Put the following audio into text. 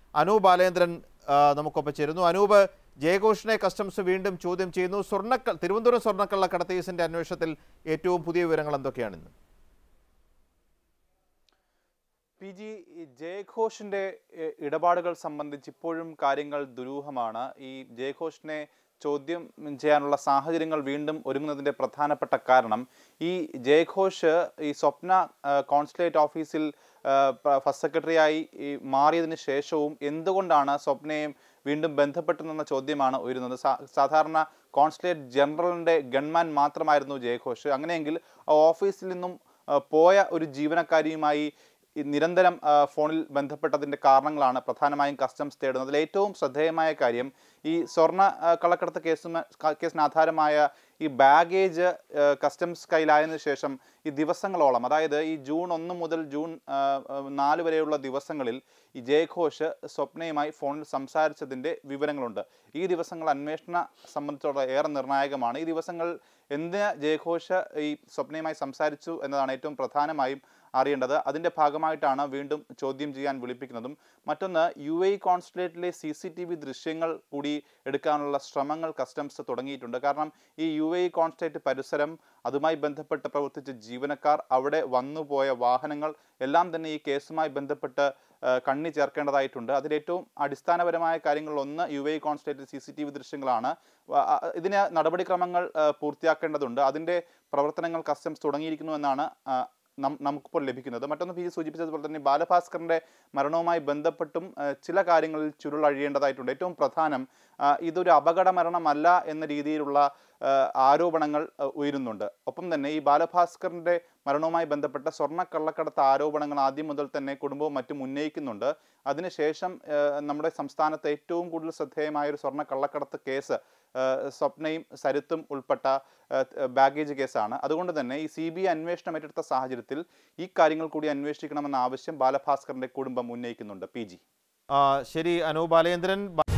അനൂപ് ബാലേന്ദ്രൻ ആ, നമുക്കൊപ്പം ചേരുന്നു അനൂപ് ജയഘോഷിനെ കസ്റ്റംസ് വീണ്ടും ചോദ്യം ചെയ്യുന്നു സ്വർണ്ണക്ക തിരുവനന്തപുരം സ്വർണ്ണക്കള്ളക്കടത്ത് കേസിന്റെ അന്വേഷണത്തിൽ ഏറ്റവും പുതിയ വിവരങ്ങൾ എന്തൊക്കെയാണിന്ന് പി ജി ഈ ജയഘോഷിന്റെ എ, ഇടപാടുകൾ സംബന്ധിച്ച് ഇപ്പോഴും കാര്യങ്ങൾ ദുരൂഹമാണ് ഈ ജയഘോഷിനെ ചോദ്യം ചെയ്യാനുള്ള സാഹചര്യങ്ങൾ വീണ്ടും ഒരുങ്ങുന്നതിന്റെ പ്രധാനപ്പെട്ട കാരണം ഈ ജയഘോഷ് ഈ സ്വപ്ന ആ, കോൺസുലേറ്റ് ഓഫീസിൽ ആ, പ- ഫസ്റ്റ് സെക്രട്ടറിയായി ഈ മാറിയതിന് ശേഷവും എന്തുകൊണ്ടാണ് സ്വപ്നയും വീണ്ടും ബന്ധപ്പെട്ടതെന്ന ചോദ്യമാണ് ഉയരുന്നത് സാ- സാധാരണ കോൺസുലേറ്റ് ജനറലിന്റെ ഗൺമാൻ മാത്രമായിരുന്നു ജയഘോഷ് അങ്ങനെയെങ്കിൽ ആ ഓഫീസിൽ നിന്നും ആ, പോയ ഒരു ജീവനക്കാരിയുമായി ഈ നിരന്തരം ആ, ഫോണിൽ ബന്ധപ്പെട്ടതിൻ്റെ കാരണങ്ങളാണ് പ്രധാനമായും കസ്റ്റംസ് തേടുന്നത് അതിൽ ഏറ്റവും ശ്രദ്ധേയമായ കാര്യം ഈ സ്വർണ്ണ ആ, കള്ളക്കടത്ത് കേസുമ ക- കേസിന് ആധാരമായ ഈ ബാഗേജ് ആ, കസ്റ്റംസ് കയ്യിലായതിനു ശേഷം ഈ ദിവസങ്ങളോളം അതായത് ഈ ജൂൺ ഒന്ന് മുതൽ ജൂൺ ആ, ആ, നാല് വരെയുള്ള ദിവസങ്ങളിൽ ഈ ജയഘോഷ് സ്വപ്നയുമായി ഫോണിൽ സംസാരിച്ചതിൻ്റെ വിവരങ്ങളുണ്ട് ഈ ദിവസങ്ങൾ അന്വേഷണ സംബന്ധിച്ചുള്ള ഏറെ നിർണായകമാണ് ഈ ദിവസങ്ങൾ എന്തിന് ജയഘോഷ് ഈ സ്വപ്നയുമായി സംസാരിച്ചു എന്നതാണ് ഏറ്റവും പ്രധാനമായും അറിയേണ്ടത് അതിൻ്റെ ഭാഗമായിട്ടാണ് വീണ്ടും ചോദ്യം ചെയ്യാൻ വിളിപ്പിക്കുന്നതും മറ്റൊന്ന് യു എ കോൺസുലേറ്റിലെ സി സി ടി വി ദൃശ്യങ്ങൾ കൂടി എടുക്കാനുള്ള ശ്രമങ്ങൾ കസ്റ്റംസ് തുടങ്ങിയിട്ടുണ്ട് കാരണം ഈ യു എ കോൺസുലേറ്റ് പരിസരം അതുമായി ബന്ധപ്പെട്ട് പ്രവർത്തിച്ച ജീവനക്കാർ അവിടെ വന്നുപോയ വാഹനങ്ങൾ എല്ലാം തന്നെ ഈ കേസുമായി ബന്ധപ്പെട്ട് ആ, കണ്ണി ചേർക്കേണ്ടതായിട്ടുണ്ട് അതിൽ ഏറ്റവും അടിസ്ഥാനപരമായ കാര്യങ്ങളിൽ ഒന്ന് U A consulate C C T V ദൃശ്യങ്ങളാണ് വ- ആ, ഇതിന് നടപടിക്രമങ്ങൾ ആ, പൂർത്തിയാക്കേണ്ടതുണ്ട് അതിൻ്റെ പ്രവർത്തനങ്ങൾ കസ്റ്റംസ് തുടങ്ങിയിരിക്കുന്നു എന്നാണ് ആ, നം- നമുക്കിപ്പോൾ ലഭിക്കുന്നത് മറ്റൊന്ന് പി ജി സൂചിപ്പിച്ചതുപോലെ തന്നെ ബാലഭാസ്കറിന്റെ മരണവുമായി ബന്ധപ്പെട്ടും ആ, ചില കാര്യങ്ങളിൽ ചുരുളഴിയേണ്ടതായിട്ടുണ്ട് ഏറ്റവും പ്രധാനം ആ, ഇതൊരു അപകട മരണമല്ല എന്ന രീതിയിലുള്ള ആ, ആരോപണങ്ങൾ ആ, ഉയരുന്നുണ്ട് ഒപ്പം തന്നെ ഈ ബാലഭാസ്കറിന്റെ മരണവുമായി ബന്ധപ്പെട്ട സ്വർണ്ണ കള്ളക്കടത്ത് ആരോപണങ്ങൾ ആദ്യം മുതൽ തന്നെ കുടുംബവും മറ്റും ഉന്നയിക്കുന്നുണ്ട് അതിനുശേഷം ആ, നമ്മുടെ സംസ്ഥാനത്ത് ഏറ്റവും കൂടുതൽ ശ്രദ്ധേയമായ ഒരു സ്വർണ്ണ കള്ളക്കടത്ത് കേസ് ആ, സ്വപ്നയും സരിത്തും ഉൾപ്പെട്ട ആ, ബാഗേജ് കേസാണ് അതുകൊണ്ട് തന്നെ ഈ സി ബി ഐ അന്വേഷണം ഏറ്റെടുത്ത സാഹചര്യത്തിൽ ഈ കാര്യങ്ങൾ കൂടി അന്വേഷിക്കണമെന്ന ആവശ്യം ബാലഭാസ്കറിന്റെ കുടുംബം ഉന്നയിക്കുന്നുണ്ട് പി ജി ആ, ശരി അനൂപ് ബാലേന്ദ്രൻ